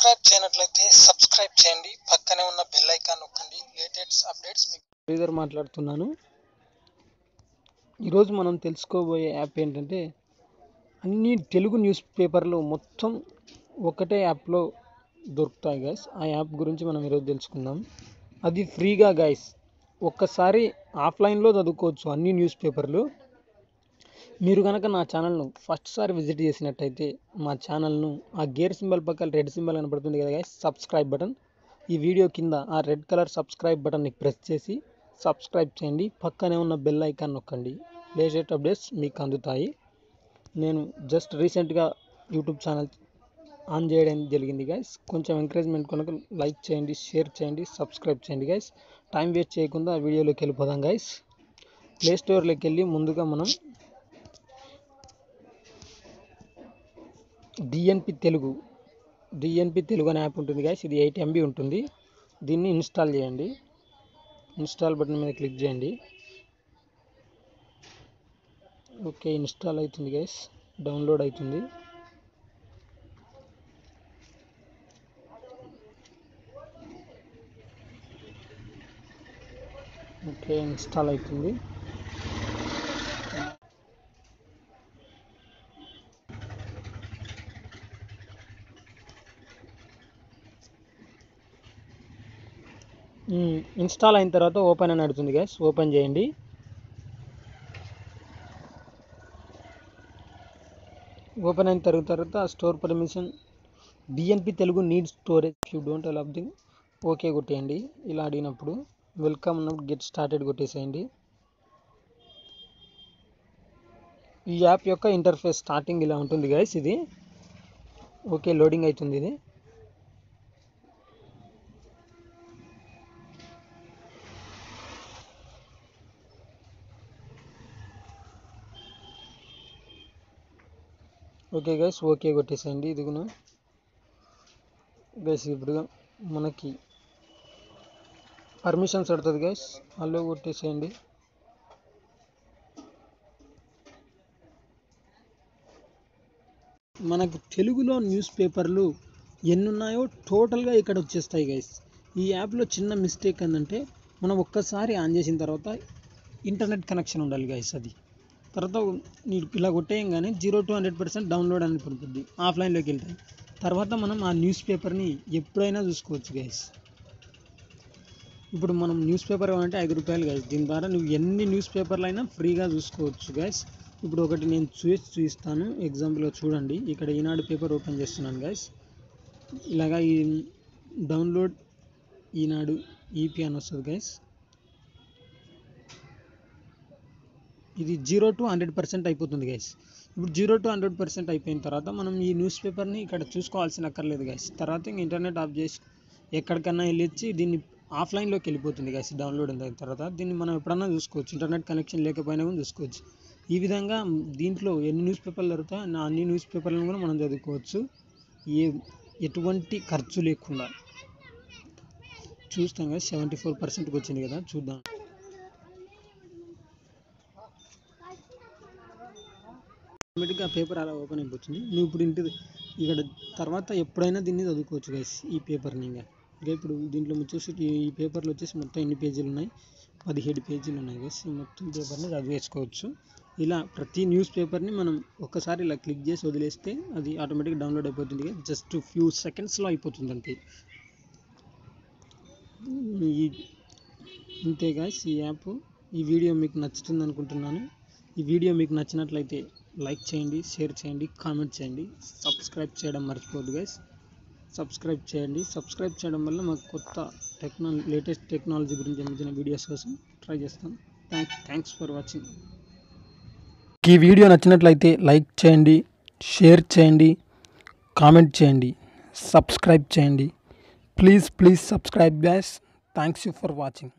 subscribe చేయనట్లయితే subscribe చేయండి పక్కనే ఉన్న బెల్ ఐకాన్ నొక్కండి లేటెస్ట్ అప్డేట్స్ మీకు శ్రీధర్ మాట్లాడుతున్నాను ఈరోజు మనం తెలుసుకోబోయే యాప్ ఏంటంటే అన్ని తెలుగు న్యూస్ పేపర్లు మొత్తం ఒకటే యాప్లో దొరుకుతాయి గైస్ ఆ యాప్ గురించి మనం ఈరోజు తెలుసుకుందాం అది ఫ్రీగా గైస్ ఒక్కసారి ఆఫ్లైన్లో చదువుకోవచ్చు అన్ని న్యూస్ పేపర్లు మీరు కనుక నా ఛానల్ను ఫస్ట్ సారి విజిట్ చేసినట్టయితే మా ఛానల్ను ఆ గేర్ సింబల్ పక్కన రెడ్ సింబల్ కనపడుతుంది కదా గైస్ సబ్స్క్రైబ్ బటన్ ఈ వీడియో కింద ఆ రెడ్ కలర్ సబ్స్క్రైబ్ బటన్ని ప్రెస్ చేసి సబ్స్క్రైబ్ చేయండి పక్కనే ఉన్న బెల్ ఐకాన్ నొక్కండి లేటెస్ట్ అప్డేట్స్ మీకు అందుతాయి నేను జస్ట్ రీసెంట్గా యూట్యూబ్ ఛానల్ ఆన్ చేయడం జరిగింది గైస్ కొంచెం ఎంకరేజ్మెంట్ కనుక లైక్ చేయండి షేర్ చేయండి సబ్స్క్రైబ్ చేయండి గైస్ టైం వేస్ట్ చేయకుండా ఆ వీడియోలోకి వెళ్ళిపోదాం గైస్ ప్లే స్టోర్లోకి వెళ్ళి ముందుగా మనం డిఎన్పి తెలుగు డిఎన్పి తెలుగు అనే యాప్ ఉంటుంది గైస్ ఇది ఎయిట్ ఎంబీ ఉంటుంది దీన్ని ఇన్స్టాల్ చేయండి ఇన్స్టాల్ బటన్ మీద క్లిక్ చేయండి ఓకే ఇన్స్టాల్ అవుతుంది గైస్ డౌన్లోడ్ అవుతుంది ఓకే ఇన్స్టాల్ అవుతుంది ఇన్స్టాల్ అయిన తర్వాత ఓపెన్ అని అడుగుతుంది గ్యాస్ ఓపెన్ చేయండి ఓపెన్ అయిన తర్వాత తర్వాత store permission DNP Telugu need storage you don't allow the okay కొట్టేయండి ఇలా అడిగినప్పుడు వెల్కమ్ అన్నప్పుడు గెట్ స్టార్టెడ్ కొట్టేసేయండి ఈ యాప్ యొక్క ఇంటర్ఫేస్ స్టార్టింగ్ ఇలా ఉంటుంది గైస్ ఇది ఓకే లోడింగ్ అవుతుంది ఇది ఓకే గైస్ ఓకే కొట్టేసేయండి ఇదిగున గైస్ ఇప్పుడు మనకి పర్మిషన్స్ పడుతుంది గైస్ అల్లో కొట్టేసేయండి మనకి తెలుగులో న్యూస్ పేపర్లు ఎన్ని ఉన్నాయో టోటల్గా ఇక్కడ వచ్చేస్తాయి గైస్ ఈ యాప్లో చిన్న మిస్టేక్ ఏంటంటే మనం ఒక్కసారి ఆన్ చేసిన తర్వాత ఇంటర్నెట్ కనెక్షన్ ఉండాలి గైస్ అది తర్వాత మీరు ఇలా కొట్టేయంగానే zero to hundred percent download అని పడుతుంది ఆఫ్లైన్లోకి వెళ్తాయి తర్వాత మనం ఆ న్యూస్ పేపర్ని ఎప్పుడైనా చూసుకోవచ్చు గైస్ ఇప్పుడు మనం న్యూస్ పేపర్ కావాలంటే ఐదు రూపాయలు గైస్ దీని ద్వారా నువ్వు ఎన్ని న్యూస్ పేపర్లు అయినా ఫ్రీగా చూసుకోవచ్చు గైస్ ఇప్పుడు ఒకటి నేను చూసి చూపిస్తాను ఎగ్జాంపుల్గా చూడండి ఇక్కడ ఈనాడు పేపర్ ఓపెన్ చేస్తున్నాను గైస్ ఇలాగా ఈ డౌన్లోడ్ ఈనాడు ఈపీ అని వస్తుంది గైస్ ఇది జీరో టు హండ్రెడ్ పర్సెంట్ అయిపోతుంది గైస్ ఇప్పుడు జీరో టు హండ్రెడ్ పర్సెంట్ అయిపోయిన తర్వాత మనం ఈ న్యూస్ పేపర్ని ఇక్కడ చూసుకోవాల్సిన అక్కర్లేదు గైస్ తర్వాత ఇంక ఇంటర్నెట్ ఆఫ్ చేసి ఎక్కడికన్నా వెళ్ళొచ్చి దీన్ని ఆఫ్లైన్లోకి వెళ్ళిపోతుంది గైస్ డౌన్లోడ్ అయిన తర్వాత దీన్ని మనం ఎప్పుడన్నా చూసుకోవచ్చు ఇంటర్నెట్ కనెక్షన్ లేకపోయినా కూడా చూసుకోవచ్చు ఈ విధంగా దీంట్లో ఎన్ని న్యూస్ పేపర్లు దొరుకుతాయో అన్ని- అన్ని న్యూస్ పేపర్లను కూడా మనం చదువుకోవచ్చు ఏ ఎటువంటి ఖర్చు లేకుండా చూస్తాం కదా సెవెంటీ ఫోర్ పర్సెంట్కి వచ్చింది కదా చూద్దాం ఆటోమేటిక్గా ఆ పేపర్ అలా ఓపెన్ అయిపోతుంది నువ్వు ఇప్పుడు ఇంటి ఇక్కడ తర్వాత ఎప్పుడైనా దీన్ని చదువుకోవచ్చు గైస్ ఈ పేపర్ని ఇంకా ఇంకా ఇప్పుడు దీంట్లో వచ్చేసి ఈ- ఈ పేపర్లు వచ్చేసి మొత్తం ఎన్ని పేజీలు ఉన్నాయి పదిహేడు పేజీలు ఉన్నాయి గైస్ ఈ మొత్తం పేపర్ని చదివేసుకోవచ్చు ఇలా ప్రతి న్యూస్ పేపర్ని మనం ఒక్కసారి ఇలా క్లిక్ చేసి వదిలేస్తే అది ఆటోమేటిక్గా డౌన్లోడ్ అయిపోతుంది జస్ట్ ఫ్యూ సెకండ్స్లో అయిపోతుంది అంతే ఈ ఇంతే గాయస్ ఈ యాప్ ఈ వీడియో మీకు నచ్చుతుంది అనుకుంటున్నాను ఈ వీడియో మీకు నచ్చినట్లయితే లైక్ చేయండి షేర్ చేయండి కామెంట్ చేయండి సబ్స్క్రైబ్ చేయడం మర్చిపోవద్దు గైస్ సబ్స్క్రైబ్ చేయండి సబ్స్క్రైబ్ చేయడం వల్ల మాకు కొత్త టెక్నాల లేటెస్ట్ టెక్నాలజీ గురించి సంబంధించిన వీడియోస్ కోసం ట్రై చేస్తాం థ్యాంక్ థ్యాంక్స్ ఫర్ వాచింగ్ ఈ వీడియో నచ్చినట్లయితే లైక్ చేయండి షేర్ చేయండి కామెంట్ చేయండి సబ్స్క్రైబ్ చేయండి please please subscribe guys thanks you for watching